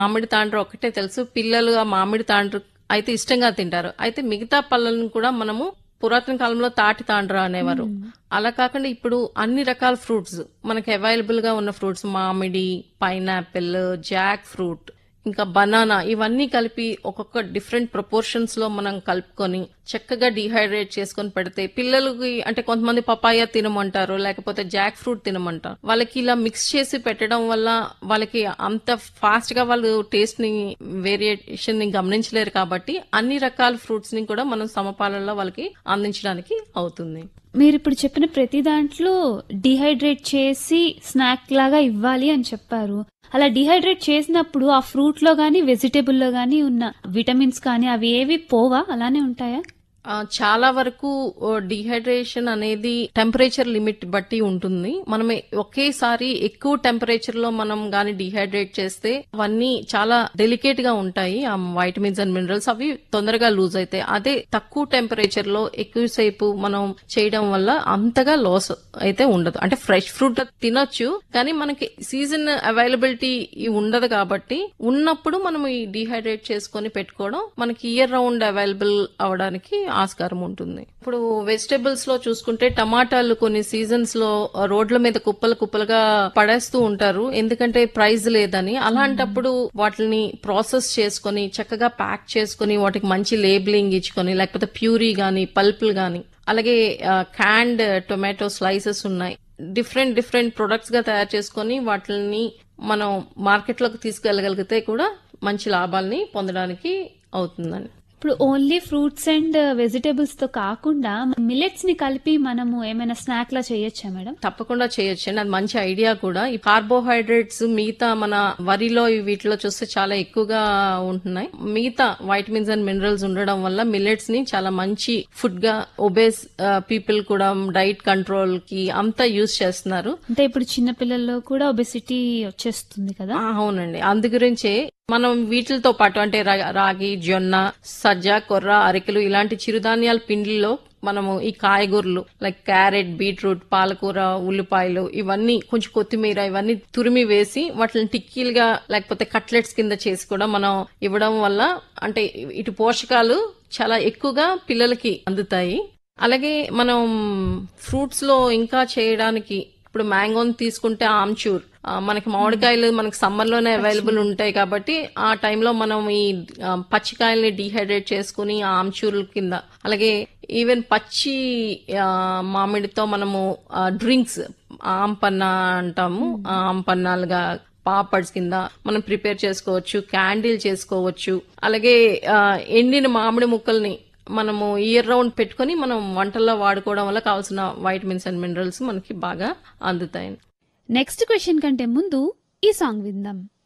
మామిడి తాండ్ర ఒకటే తెలుసు పిల్లలు ఆ మామిడి తాండ్ర అయితే ఇష్టంగా తింటారు అయితే మిగతా పళ్ళను కూడా మనము పురాతన కాలంలో తాటి తాండ్ర అనేవారు అలా కాకుండా ఇప్పుడు అన్ని రకాల ఫ్రూట్స్ మనకి అవైలబుల్ గా ఉన్న ఫ్రూట్స్ మామిడి పైనాపిల్ జాక్ ఫ్రూట్ ఇంకా బనానా ఇవన్నీ కలిపి ఒక్కొక్క డిఫరెంట్ ప్రపోర్షన్స్ లో మనం కలుపుకొని చక్కగా డిహైడ్రేట్ చేసుకొని పెడితే పిల్లలకి అంటే కొంతమంది పపాయ తినమంటారు లేకపోతే జాక్ ఫ్రూట్ తినమంటారు వాళ్ళకి ఇలా మిక్స్ చేసి పెట్టడం వల్ల వాళ్ళకి అంత ఫాస్ట్ గా వాళ్ళు టేస్ట్ ని వేరియేషన్ ని గమనించలేరు కాబట్టి అన్ని రకాల ఫ్రూట్స్ ని కూడా మనం సమపాలలో వాళ్ళకి అందించడానికి అవుతుంది మీరు ఇప్పుడు చెప్పిన ప్రతి దాంట్లో డిహైడ్రేట్ చేసి స్నాక్ లాగా ఇవ్వాలి అని చెప్పారు అలా డిహైడ్రేట్ చేసినప్పుడు ఆ ఫ్రూట్ లో గానీ వెజిటేబుల్ లో గానీ ఉన్న విటమిన్స్ కానీ అవి ఏవి పోవా అలానే ఉంటాయా ఆ, చాలా వరకు డిహైడ్రేషన్ అనేది టెంపరేచర్ లిమిట్ బట్టి ఉంటుంది మనం ఒకేసారి ఎక్కువ టెంపరేచర్ లో మనం గాని డిహైడ్రేట్ చేస్తే అవన్నీ చాలా డెలికేట్ గా ఉంటాయి ఆ వైటమిన్స్ అండ్ మినరల్స్ అవి తొందరగా లూజ్ అవుతాయి అదే తక్కువ టెంపరేచర్ లో ఎక్కువసేపు మనం చేయడం వల్ల అంతగా లాస్ అయితే ఉండదు అంటే ఫ్రెష్ ఫ్రూట్ తినొచ్చు కానీ మనకి సీజన్ అవైలబిలిటీ ఉండదు కాబట్టి ఉన్నప్పుడు మనం ఈ డిహైడ్రేట్ చేసుకొని పెట్టుకోవడం మనకి ఇయర్ రౌండ్ అవైలబుల్ అవడానికి ఆస్కారం ఉంటుంది ఇప్పుడు వెజిటేబుల్స్ లో చూసుకుంటే టమాటాలు కొన్ని సీజన్స్ లో రోడ్ల మీద కుప్పలు కుప్పలుగా పడేస్తూ ఉంటారు ఎందుకంటే ప్రైస్ లేదని అలాంటప్పుడు వాటిని ప్రాసెస్ చేసుకొని చక్కగా ప్యాక్ చేసుకొని వాటికి మంచి లేబులింగ్ ఇచ్చుకొని లేకపోతే ప్యూరీ గాని పల్పులు గాని అలాగే క్యాండ్ టొమాటో స్లైసెస్ ఉన్నాయి డిఫరెంట్ డిఫరెంట్ ప్రొడక్ట్స్ గా తయారు చేసుకొని వాటిని మనం మార్కెట్లోకి తీసుకెళ్లగలిగితే కూడా మంచి లాభాల్ని పొందడానికి అవుతుందండి ఇప్పుడు ఓన్లీ ఫ్రూట్స్ అండ్ వెజిటేబుల్స్ తో కాకుండా మిల్లెట్స్ ని కలిపి మనము ఏమైనా స్నాక్ లా చేయొచ్చా మేడం తప్పకుండా చేయొచ్చండి అది మంచి ఐడియా కూడా ఈ కార్బోహైడ్రేట్స్ మిగతా మన వరిలో ఈ వీటిలో చూస్తే చాలా ఎక్కువగా ఉంటున్నాయి మిగతా వైటమిన్స్ అండ్ మినరల్స్ ఉండడం వల్ల మిల్లెట్స్ ని చాలా మంచి ఫుడ్ గా ఒబేస్ పీపుల్ కూడా డైట్ కంట్రోల్ కి అంతా యూజ్ చేస్తున్నారు అంటే ఇప్పుడు చిన్న పిల్లల్లో కూడా ఒబెసిటీ వచ్చేస్తుంది కదా ఆ, అవునండి అందు గురించే మనం వీటితో పాటు అంటే రా- రాగి జొన్న సజ్జ కొర్ర అరికెలు ఇలాంటి చిరుధాన్యాల పిండిలో మనము ఈ కాయగూరలు లైక్ క్యారెట్ బీట్రూట్ పాలకూర ఉల్లిపాయలు ఇవన్నీ కొంచెం కొత్తిమీర ఇవన్నీ తురిమి వేసి వాటిని టిక్కీలుగా లేకపోతే కట్లెట్స్ కింద చేసి కూడా మనం ఇవ్వడం వల్ల అంటే ఇటు పోషకాలు చాలా ఎక్కువగా పిల్లలకి అందుతాయి అలాగే మనం ఫ్రూట్స్ లో ఇంకా చేయడానికి ఇప్పుడు మ్యాంగోని తీసుకుంటే ఆమ్చూర్ ఆ, మనకి మామిడికాయలు మనకి సమ్మర్ లోనే అవైలబుల్ ఉంటాయి కాబట్టి ఆ టైంలో మనం ఈ ఆ, పచ్చికాయల్ని డిహైడ్రేట్ చేసుకుని ఆ ఆమ్చూర్ల కింద అలాగే ఈవెన్ పచ్చి ఆ, మామిడితో మనము డ్రింక్స్ ఆంపన్న అంటాము ఆ ఆంపన్నాలుగా పాపడ్స్ కింద మనం ప్రిపేర్ చేసుకోవచ్చు క్యాండిల్ చేసుకోవచ్చు అలాగే ఆ, ఎండిన మామిడి ముక్కల్ని మనము ఇయర్ రౌండ్ పెట్టుకొని మనం వంటల్లో వాడుకోవడం వల్ల కావాల్సిన వైటమిన్స్ అండ్ మినరల్స్ మనకి బాగా అందుతాయి నెక్స్ట్ క్వశ్చన్ కంటే ముందు ఈ సాంగ్ విందాం